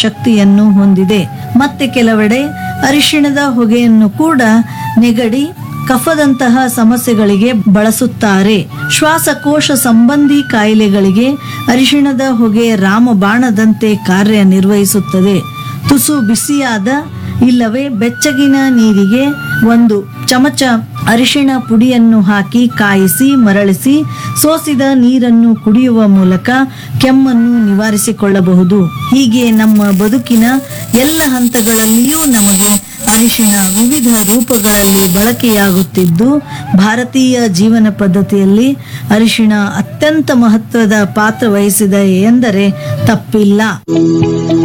ಶಕ್ತಿಯನ್ನು ಹೊಂದಿದೆ ಮತ್ತೆ ಕೆಲವೆಡೆ ಅರಿಶಿಣದ ಹೊಗೆಯನ್ನು ಕೂಡ ನೆಗಡಿ ಕಫದಂತಹ ಸಮಸ್ಯೆಗಳಿಗೆ ಬಳಸುತ್ತಾರೆ ಶ್ವಾಸಕೋಶ ಸಂಬಂಧಿ ಕಾಯಿಲೆಗಳಿಗೆ ಅರಿಶಿಣದ ಹೊಗೆ ರಾಮಬಾಣದಂತೆ ಕಾರ್ಯನಿರ್ವಹಿಸುತ್ತದೆ ತುಸು ಬಿಸಿಯಾದ ಇಲ್ಲವೇ ಬೆಚ್ಚಗಿನ ನೀರಿಗೆ ಒಂದು ಚಮಚ ಅರಿಶಿಣ ಪುಡಿಯನ್ನು ಹಾಕಿ ಕಾಯಿಸಿ ಮರಳಿಸಿ ಸೋಸಿದ ನೀರನ್ನು ಕುಡಿಯುವ ಮೂಲಕ ಕೆಮ್ಮನ್ನು ನಿವಾರಿಸಿಕೊಳ್ಳಬಹುದು ಹೀಗೆ ನಮ್ಮ ಬದುಕಿನ ಎಲ್ಲ ಹಂತಗಳಲ್ಲಿಯೂ ನಮಗೆ ಅರಿಶಿಣ ವಿವಿಧ ರೂಪಗಳಲ್ಲಿ ಬಳಕೆಯಾಗುತ್ತಿದ್ದು ಭಾರತೀಯ ಜೀವನ ಪದ್ಧತಿಯಲ್ಲಿ ಅರಿಶಿಣ ಅತ್ಯಂತ ಮಹತ್ವದ ಪಾತ್ರ ವಹಿಸಿದೆ ಎಂದರೆ ತಪ್ಪಿಲ್ಲ